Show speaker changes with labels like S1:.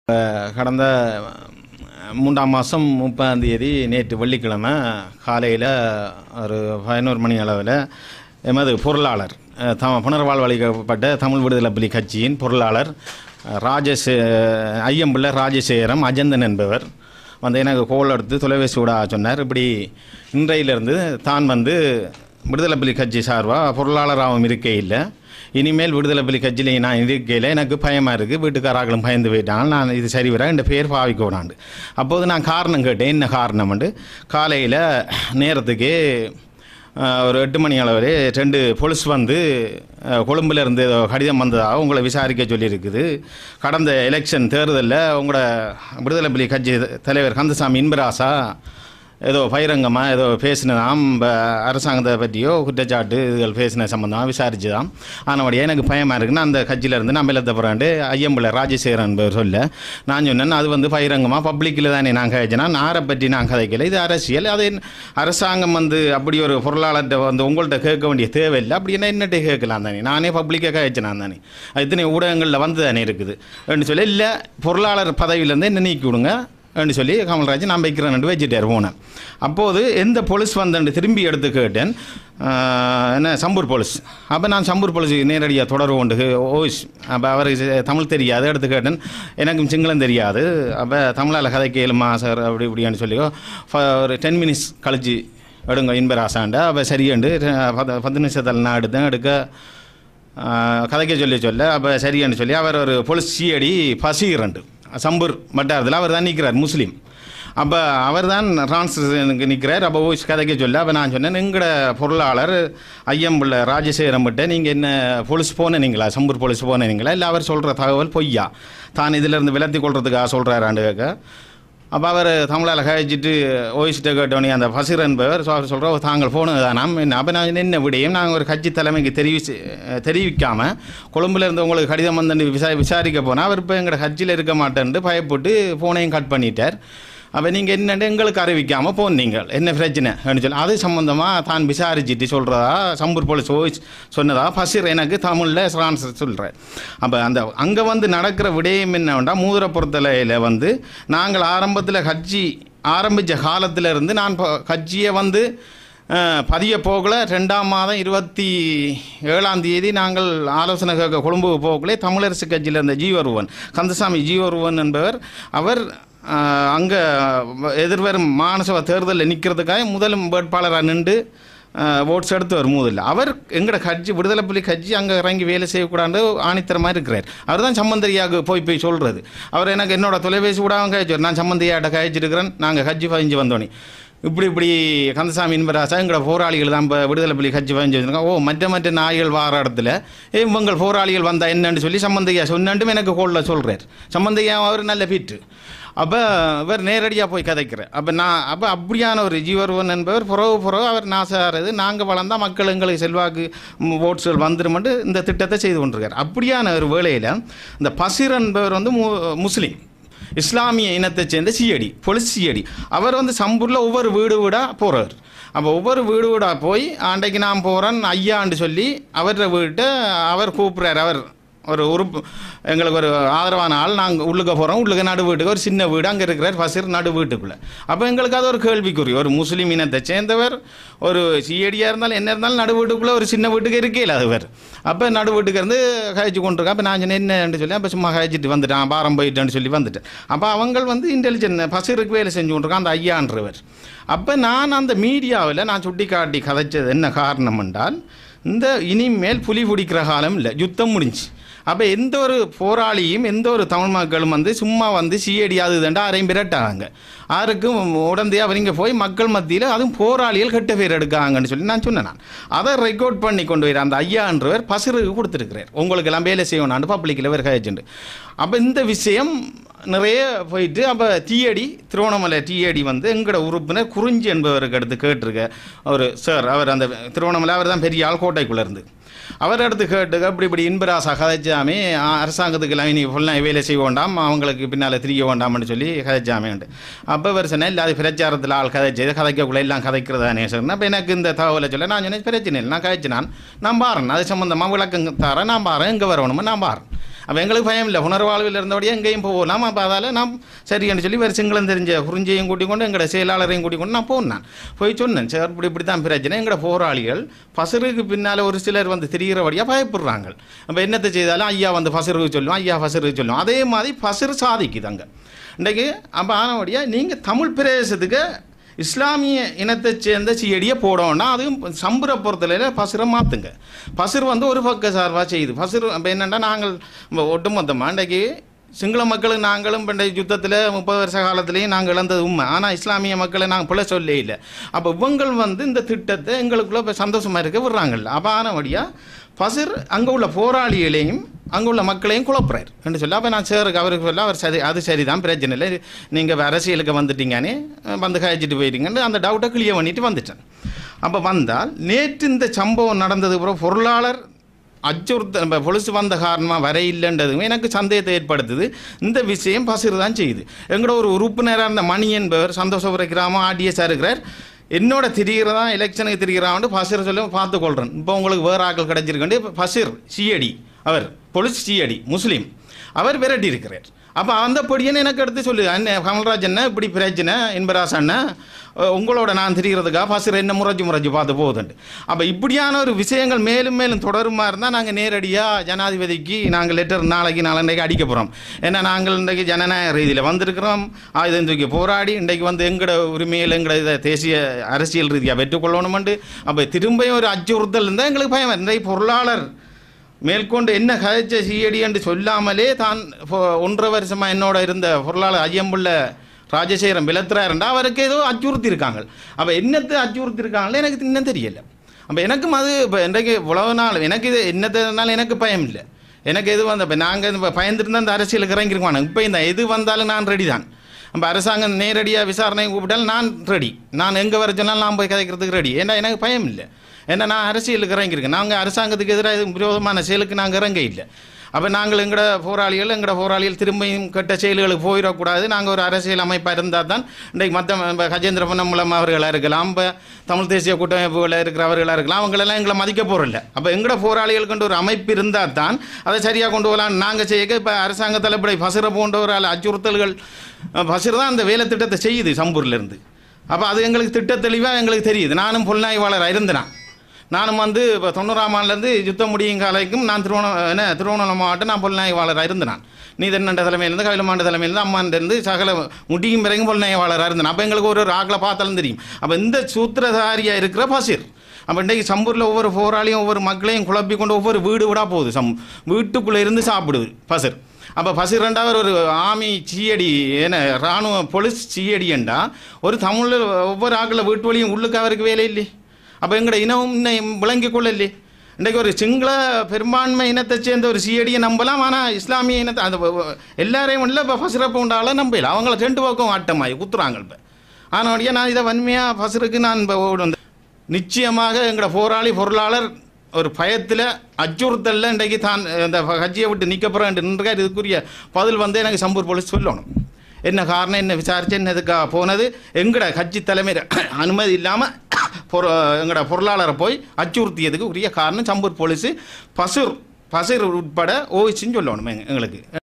S1: கடந்த மூன்றாம் மாதம் முப்பதாம் தேதி நேற்று வெள்ளிக்கிழமை காலையில் ஒரு பதினோரு மணி அளவில் எமது பொருளாளர் அஹ், த புனர்வாழ்வளிக்கப்பட்ட தமிழ் விடுதலை புலி கட்சியின் பொருளாளர் அஹ், ராஜசே ஐயம்பிள்ளை ராஜசேகரம் அஜந்தன் என்பவர் வந்து எனக்கு கோல் எடுத்து தொலைபேசி விட சொன்னார் இப்படி இன்றையிலிருந்து தான் வந்து விடுதலை புலி கட்சி சார்பாக பொருளாளராகவும் இருக்கே இல்லை இனிமேல் விடுதலை புலி கட்சியில் நான் இருக்கையில் எனக்கு பயமாக இருக்குது வீட்டுக்காராக்களும் பயந்து போயிட்டாங்க நான் இது சரி வர இந்த பேர் பாவிக்க விடாண்டு அப்போது நான் காரணம் கேட்டேன் என்ன காரணம்ண்டு காலையில் நேரத்துக்கு அஹ், ஒரு எட்டு மணி அளவில் ரெண்டு போலீஸ் வந்து அஹ், கொழும்புல இருந்து ஏதோ கடிதம் வந்ததாக உங்களை விசாரிக்க சொல்லியிருக்குது கடந்த எலெக்ஷன் தேர்தலில் உங்களோட விடுதலை புலி கட்சி தலைவர் கந்தசாமி இன்பராசா ஏதோ பகிரங்கமாக ஏதோ பேசினதாம் ப- அரசாங்கத்தை பற்றியோ குற்றச்சாட்டு இதுகள் பேசின சம்மந்தமாக விசாரிச்சு தான் ஆனபடியாக எனக்கு பயமாக இருக்குன்னு அந்த கட்சியிலேருந்து நம்ம இல்லத்தை போகிறாண்டு ஐயம்பிள்ளை ராஜசேகரன் என்பவர் சொல்ல நான் சொன்னேன் அது வந்து பகிரங்கமாக பப்ளிக்கில் தானே நான் கதைச்சேன்னா நாரை பற்றி நான் கதைக்கல இது அரசியல் அது அரசாங்கம் வந்து அப்படி ஒரு பொருளாளர்கிட்ட வந்து உங்கள்கிட்ட கேட்க வேண்டிய தேவையில்லை அப்படின்னா என்னட்டே கேட்கலாம் தானே நானே பப்ளிக்காக கதைச்சேன் தானே அது இத்தனை ஊடகங்களில் வந்து தானே இருக்குது அப்படின்னு சொல்லி இல்லை பொருளாளர் பதவியிலேருந்து என்ன நீக்கி விடுங்க அப்படின்னு சொல்லி கமல்ராஜ் நான் வைக்கிறேன் வச்சுட்டார் போனேன் அப்போது எந்த போலீஸ் வந்தேன்னு திரும்பி எடுத்து கேட்டேன் ஆஹ், என்ன சம்பூர் போலீஸ் அப்போ நான் சம்பூர் போலீஸ் நேரடியாக தொடர்பு கொண்டு ஓய்ஸ் அப்போ அவருக்கு தமிழ் தெரியாது எடுத்து கேட்டேன் எனக்கும் சிங்களம் தெரியாது அப்போ தமிழால் கதை கேளுமா சார் அப்படி இப்படின்னு சொல்லி ஃப- ஒரு டென் மினிட்ஸ் கழிச்சு எடுங்க இன்பராசாண்ட அப்போ சரியாண்டு பத்து பத்து நிமிஷத்தில் நான் எடுத்தேன் எடுக்க ஆஹ், கதைக்க சொல்லி சொல்ல அப்போ சரியான்னு சொல்லி அவர் ஒரு போலீஸ் சிஐடி பசீரண்டு சம்பூர் வட்டாரத்தில் அவர் தான் நிற்கிறார் முஸ்லீம் அப்போ அவர் தான் டிரான்ஸ்லேஷனுக்கு நிற்கிறார் அப்போ போய் கதைக்க சொல்ல அப்போ நான் சொன்னேன் எங்களோட பொருளாளர் ஐயம்பிள்ளை ராஜசேகரம் கிட்ட நீங்கள் என்ன போலீஸ் போனீங்களா சம்பூர் போலீஸ் போனீங்களா இல்லை அவர் சொல்கிற தகவல் பொய்யா தான் இதிலிருந்து விலத்தி கொள்றதுக்காக சொல்கிறாராண்டு கேட்க அப்போ அவர் தமிழால் கழிச்சிட்டு ஓய்ஸ்ட்டை கேட்டோன்னே அந்த பசிர் என்பவர் சொ- அவர் சொல்கிற தாங்கள் போனது தானாம் என்ன அப்போ நான் என்ன விடையும் நாங்கள் ஒரு கட்சி தலைமைக்கு தெரிவிச்சு தெரிவிக்காமல் கொழும்புல இருந்து உங்களுக்கு கடிதம் வந்து விசா விசாரிக்க போனால் அவர் இப்போ எங்களோட கட்சியில் இருக்க மாட்டேன்ட்டு பயப்பட்டு ஃபோனையும் கட் பண்ணிட்டார் அப்போ நீங்கள் என்னென்னு எங்களுக்கு அறிவிக்காமல் போனீங்க என்ன பிரச்சனை அப்படின்னு சொல்லி அது சம்மந்தமாக தான் விசாரிச்சுட்டு சொல்கிறதா சம்பூர் போலீஸ் ஓய்ஸ் சொன்னதா பசிர் எனக்கு தமிழில் ஆன்சர் சொல்கிறேன் அப்போ அந்த அங்கே வந்து நடக்கிற விடயம் என்னவெண்டா மூதுரை பொறுத்தலையில் வந்து நாங்கள் ஆரம்பத்தில் கட்சி ஆரம்பித்த காலத்தில் இருந்து நான் இப்போ கட்சியை வந்து அஹ், பதிய போகல ரெண்டாம் மாதம் இருபத்தி ஏழாம் தேதி நாங்கள் ஆலோசனை கேட்க கொழும்பு போகலே தமிழரசு கட்சியில் இருந்த ஜீவருவன் கந்தசாமி ஜீவருவன் என்பவர் அவர் அங்கே எதிர்வரும் மாநசபை தேர்தலில் நிற்கிறதுக்காக முதல் வேட்பாளராக நின்று ஓட்ஸ் எடுத்தவர் முதல்ல அவர் எங்களோட கட்சி விடுதலை புலி கட்சி அங்கே இறங்கி வேலை செய்யக்கூடாது ஆணித்தரமாக இருக்கிறார் அவர் தான் சம்மந்தரியாக போய் போய் சொல்கிறது அவர் எனக்கு என்னோட தொலைபேசி கூட அவங்க கழிச்சு நான் சம்மந்தியாட்ட கழிச்சிருக்கிறேன் நாங்கள் கட்சி பதிஞ்சு வந்தோன்னே இப்படி இப்படி கந்தசாமி இன்பராசா எங்களோட போராளிகள் தான் இப்போ விடுதலை புலி கட்சி பதிஞ்சு வந்திருக்காங்க ஓ மற்ற மற்ற நாய்கள் வார இடத்துல ஏ உங்கள் போராளிகள் வந்தா என்னன்னு சொல்லி சம்பந்தையா சொன்னன்ட்டும் எனக்கு கோளில் சொல்கிறார் சம்பந்தையா அவர் நல்ல பீட்டு அப்போ இவர் நேரடியாக போய் கதைக்கிறார் அப்போ நான் அப்போ அப்படியான ஒரு ஜீவர்வன் என்பவர் புறவு புறவு அவர் நாசாகிறது நாங்கள் வளர்ந்தால் மக்கள் எங்களுக்கு செல்வாக்கு ஓட்ஸுகள் வந்துருமென்று இந்த திட்டத்தை செய்து கொண்டிருக்கார் அப்படியான ஒரு வேளையில் இந்த பசிர் என்பவர் வந்து மு முஸ்லீம் இஸ்லாமிய இனத்தைச் சேர்ந்த சிஐடி போலீஸ் சிஐடி அவர் வந்து சம்பூரில் ஒவ்வொரு வீடு வீடாக போகிறார் அப்போ ஒவ்வொரு வீடு வீடாக போய் அன்றைக்கு நான் போகிறேன் ஐயான்னு சொல்லி அவர வீட்டை அவர் கூப்பிட்றாரு அவர் ஒரு உறுப்பு எங்களுக்கு ஒரு ஆதரவான ஆள் நாங்கள் உள்ளுக்க போகிறோம் உள்ளுக்க நடு வீட்டுக்கு ஒரு சின்ன வீடு அங்கே இருக்கிறார் ஃபசிர் நடு வீட்டுக்குள்ளே அப்போ எங்களுக்கு அது ஒரு கேள்விக்குறி ஒரு முஸ்லீம் இனத்தை சேர்ந்தவர் ஒரு சிஐடியாக இருந்தாலும் என்ன இருந்தாலும் நடு வீட்டுக்குள்ளே ஒரு சின்ன வீட்டுக்கு இருக்கேல அதுவர் அப்போ நடு வீட்டுக்கு இருந்து கழிச்சு கொண்டிருக்கேன் அப்போ நான் சொன்னேன் என்னன்னு சொல்லி அப்போ சும்மா கழிச்சிட்டு வந்துட்டேன் பாரம் போயிட்டேன்னு சொல்லி வந்துட்டேன் அப்போ அவங்க வந்து இன்டெலிஜென்ட் பசிருக்கு வேலை செஞ்சு கொண்டிருக்கான் அந்த ஐயான்றவர் அப்போ நான் அந்த மீடியாவில் நான் சுட்டி காட்டி கதைச்சது என்ன காரணம் என்றால் இந்த இனிமேல் புலி பிடிக்கிற காலம் இல்லை யுத்தம் முடிஞ்சு அப்போ எந்த ஒரு போராளியும் எந்த ஒரு தமிழ் மக்களும் வந்து சும்மா வந்து சிஐடி அது இதுண்டா யாரையும் விரட்டாங்க யாருக்கும் உடந்தையாக அவங்க போய் மக்கள் மத்தியில் அதுவும் போராளிகள் கெட்ட பேர் எடுக்காங்கன்னு சொல்லி நான் சொன்னேன் நான் அதை ரெக்கார்ட் பண்ணி கொண்டு போயிரு அந்த ஐயான்றவர் பசிருக்கு கொடுத்துருக்கிறார் உங்களுக்கு எல்லாம் வேலை செய்யணும் பப்ளிக்கில் வேறு கழிச்சுண்டு அப்போ இந்த விஷயம் நிறைய போயிட்டு அப்போ டிஏடி திருவண்ணாமலை டிஏடி வந்து எங்களோட உறுப்பினர் குறிஞ்சி என்பவருக்கு எடுத்து கேட்டிருக்க ஒரு சார் அவர் அந்த திருவண்ணாமலை அவர் தான் பெரிய ஆள் கோட்டைக்குள்ளே இருந்து அவர் எடுத்து கேட்டுக்க அப்படி இப்படி இன்பராசா கதைச்சாமே ஆ, அரசாங்கத்துக்கு எல்லாம் இனி ஃபுல்லாக வேலை செய்ய வேண்டாம் அவங்களுக்கு பின்னால் திரிய வேண்டாம்னு சொல்லி கதைச்சாமேன்ட்டு அப்போ அவர் சொன்னேன் இல்லை அது பிரச்சாரத்தில் ஆள் கதைச்சது கதைக்கக்குள்ள எல்லாம் கதைக்கிறதானே சொன்னேன் அப்போ எனக்கு இந்த தகவலை சொல்ல நான் சொன்னேன் பிரச்சனை இல்லை நான் கதைச்சு நான் நான் பாறேன் அது சம்மந்தமாக விளக்கம் தரேன் நான் பாறேன் எங்கே வரணுமோ நான் பாறேன் அப்போ எங்களுக்கு பயம் இல்லை புனர்வாழ்வில் இருந்தபடியே எங்கேயும் போகலாம் அப்போ அதால் நான் சரின்னு சொல்லி வேறு சிங்களம் தெரிஞ்ச குறிஞ்சியையும் கூட்டிக் கொண்டு எங்களோட செயலாளரையும் கூட்டிக் கொண்டு நான் போனேன் போய் சொன்னேன் சார் இப்படி இப்படி தான் பிரச்சனை எங்களோட போராளிகள் பசருக்கு பின்னால் ஒரு சிலர் வந்து திரிகிறபடியாக பயப்படுறாங்க அப்போ என்னத்தை செய்தாலும் ஐயா வந்து பசருக்கு சொல்லுவோம் ஐயா பசருக்கு சொல்லுவோம் அதே மாதிரி பசரு சாதிக்குது அங்கே இன்றைக்கு அப்போ ஆனபடியாக நீங்கள் தமிழ் பிரதேசத்துக்கு இஸ்லாமிய இனத்தை சேர்ந்த சியடியை போடணும்னா அதுவும் சம்புர பொறுத்தலையில் பசுரை மாற்றுங்க பசுர் வந்து ஒரு பக்க சார்பாக செய்யுது பசுர் இப்போ என்னென்னா நாங்கள் நம்ம ஒட்டுமொத்தமாக இன்றைக்கு சிங்கள மக்களும் நாங்களும் பண்ட யுத்தத்தில் முப்பது வருஷ காலத்துலேயும் நாங்கள் இழந்தது உண்மை ஆனால் இஸ்லாமிய மக்களை நாங்கள் பிள்ளை சொல்லே இல்லை அப்போ இவங்கள் வந்து இந்த திட்டத்தை எங்களுக்குள்ள இப்போ சந்தோஷமாக இருக்க விடுறாங்கல்ல அப்போ ஆனபடியாக பசிர் அங்கே உள்ள போராளிகளையும் அங்கே உள்ள மக்களையும் குழப்புறாரு என்று சொல்லி அப்போ நான் சேருக்கு அவருக்கு சொல்ல அவர் சரி அது சரிதான் பிரச்சனை இல்லை நீங்கள் அரசியலுக்கு வந்துட்டீங்கன்னு வந்து கழிச்சிட்டு போயிட்டீங்கன்னு அந்த டவுட்டை கிளியர் பண்ணிட்டு வந்துட்டேன் அப்போ வந்தால் நேற்று இந்த சம்பவம் நடந்தது பிறகு பொருளாளர் அச்சுறுத்த நம்ம பொலிசு வந்த காரணமாக வர இல்லைன்றதுமே எனக்கு சந்தேகத்தை ஏற்படுத்துது இந்த விஷயம் பசிர் தான் செய்யுது எங்களோட ஒரு உறுப்பினராக இருந்த மணி என்பவர் சந்தோஷபுர கிராமம் ஆர்டிஎஸ்ஸாக இருக்கிறார் என்னோட திரிகிறதா எலெக்ஷனுக்கு திரிகிறான்னு பசிர் சொல்லி பார்த்து கொள்கிறேன் இப்போ உங்களுக்கு வேறு ஆக்கள் கிடைச்சிருக்கேன் இப்போ பசிர் சிஐடி அவர் பொலிஸ் சிஐடி முஸ்லீம் அவர் விரட்டி இருக்கிறார் அப்போ அந்த பொடியன்னு எனக்கு எடுத்து சொல்லு அண்ணன் கமல்ராஜ் என்ன இப்படி பிரச்சனை இன்பராஸ் அண்ணன் அஹ் உங்களோட நான் திரிகிறதுக்காக பசிர் என்ன முறைச்சு முறைச்சு பார்த்து போகுதுண்டு அப்போ இப்படியான ஒரு விஷயங்கள் மேலும் மேலும் தொடருமா இருந்தால் நாங்கள் நேரடியாக ஜனாதிபதிக்கு நாங்கள் லெட்டர் நாளைக்கு நாளன்றைக்கு அடிக்க போகிறோம் ஏன்னா நாங்கள் இன்றைக்கு ஜனநாயக ரீதியில் வந்திருக்கிறோம் ஆயுதம் தூக்கி போராடி இன்றைக்கு வந்து எங்களோட உரிமையில் எங்களோட இதை தேசிய அரசியல் ரீதியாக பெற்றுக்கொள்ளணுமெண்டு அப்போ திரும்பியும் ஒரு அச்சுறுத்தல் இருந்தால் எங்களுக்கு பயம் இன்றைக்கு பொருளாளர் மேற்கொண்டு என்ன கதைச்ச சிஐடி என்று சொல்லாமலே தான் இப்போ ஒன்றரை வருஷமாக என்னோட இருந்த பொருளாளர் ஐயம்புள்ள ராஜசேகரம் விலத்துறாருண்டா அவருக்கு ஏதோ அச்சுறுத்தி இருக்காங்க அப்போ என்னத்தை அச்சுறுத்தி இருக்காங்களே எனக்கு இன்னும் தெரியல அப்போ எனக்கும் அது இப்போ இன்றைக்கு உழவு நாள் எனக்கு இது என்னத்தினாலும் எனக்கு பயம் இல்லை எனக்கு எது வந்த இப்போ நாங்கள் இப்போ பயந்துருந்தா அந்த அரசியலுக்கு இறங்கிருக்கோம் இப்போ இந்த எது வந்தாலும் நான் ரெடி தான் நம்ம அரசாங்கம் நேரடியாக விசாரணை கூப்பிட்டாலும் நான் ரெடி நான் எங்கே வர சொன்னாலும் நான் போய் கதைக்கிறதுக்கு ரெடி ஏன்னா எனக்கு பயம் இல்லை ஏன்னா நான் அரசியலுக்கு இறங்கியிருக்கேன் நாங்கள் அரசாங்கத்துக்கு எதிராக எதுவும் விரோதமான செயலுக்கு நாங்கள் இறங்க இல்லை அப்போ நாங்கள் எங்களோட போராளிகள் எங்களோட போராளிகள் திரும்பியும் கெட்ட செயல்களுக்கு போயிடக்கூடாது நாங்கள் ஒரு அரசியல் அமைப்பாக இருந்தால் தான் இன்றைக்கு மற்ற கஜேந்திர பொன்னம்பலம் அவர்களாக இருக்கலாம் இப்போ தமிழ் தேசிய கூட்டமைப்புகளில் இருக்கிறவர்களாக இருக்கலாம் அவங்களெல்லாம் எங்களை மதிக்க போகிறதில்ல அப்போ எங்களோட போராளிகள் கொண்டு ஒரு அமைப்பு இருந்தால் தான் அதை சரியாக கொண்டு வரலாம் நாங்கள் செய்ய இப்போ அரசாங்கத்தில் இப்படி பசிர போன்ற ஒரு அச்சுறுத்தல்கள் பசிர் தான் அந்த வேலை திட்டத்தை செய்யுது சம்பூர்லேருந்து அப்போ அது எங்களுக்கு திட்ட தெளிவாக எங்களுக்கு தெரியுது நானும் புலனாய்வாளராக இருந்தேன் நானும் வந்து இப்போ தொண்ணூறாம் ஆண்டுலேருந்து யுத்தம் முடியும் காலைக்கும் நான் திருவண்ண என்ன திருவண்ணாமலை மாவட்டம் நான் புலனாய்வாளராக இருந்தேன் நான் நீதன்னண்ட தலைமையிலேருந்து கவிலமாண்ட தலைமையிலேருந்து அம்மாண்டேருந்து சகல முடியும் வரைக்கும் புலனாய்வாளராக இருந்தேன் அப்போ எங்களுக்கு ஒரு ஒரு ஆக்களை பார்த்தாலும் தெரியும் அப்போ இந்த சூத்திரதாரியாக இருக்கிற பசிர் அப்போ இன்றைக்கு சம்பூரில் ஒவ்வொரு போராளியும் ஒவ்வொரு மக்களையும் குழப்பி கொண்டு ஒவ்வொரு வீடு விடா போகுது சம் வீட்டுக்குள்ளே இருந்து சாப்பிடுது பசிர் அப்போ பசிர் ரெண்டாவது ஒரு ஆமி சியடி என்ன இராணுவ போலீஸ் சியடியண்டா ஒரு தமிழில் ஒவ்வொரு ஆக்களை வீட்டு வழியும் உள்ளுக்கு அவருக்கு வேலை இல்லை அப்போ எங்களோட இனமும் இன்னும் விளங்கி கொள்ளலே இன்றைக்கு ஒரு சிங்கள பெரும்பான்மை இனத்தை சேர்ந்த ஒரு சிஐடியை நம்பலாம் ஆனால் இஸ்லாமிய இனத்தை அந்த எல்லாரையும் இல்லை இப்போ ஃபசிரப்பு உண்டால நம்பல அவங்கள ரெண்டு பக்கம் ஆட்டமாயி குத்துறாங்க இப்போ ஆனபடியாக நான் இதை வன்மையாக ஃபசருக்கு நான் இப்போ ஓடு நிச்சயமாக எங்களோட போராளி பொருளாளர் ஒரு பயத்தில் அச்சுறுத்தலில் இன்றைக்கு தான் இந்த கட்சியை விட்டு நிற்க போகிறேன் நின்றார் இதுக்குரிய பதில் வந்து எனக்கு சம்பூர் போலீஸ் சொல்லணும் என்ன காரணம் என்ன விசாரிச்சு என்ன இதுக்காக போனது எங்கட கட்சி தலைமையில் அனுமதி இல்லாமல் பொரு எங்களோட பொருளாளரை போய் அச்சுறுத்தியதுக்கு உரிய காரணம் சம்பூர் போலீஸு பசுர் பசுர் உட்பட ஓய்ச்சின்னு சொல்லணும் எங்க- எங்களுக்கு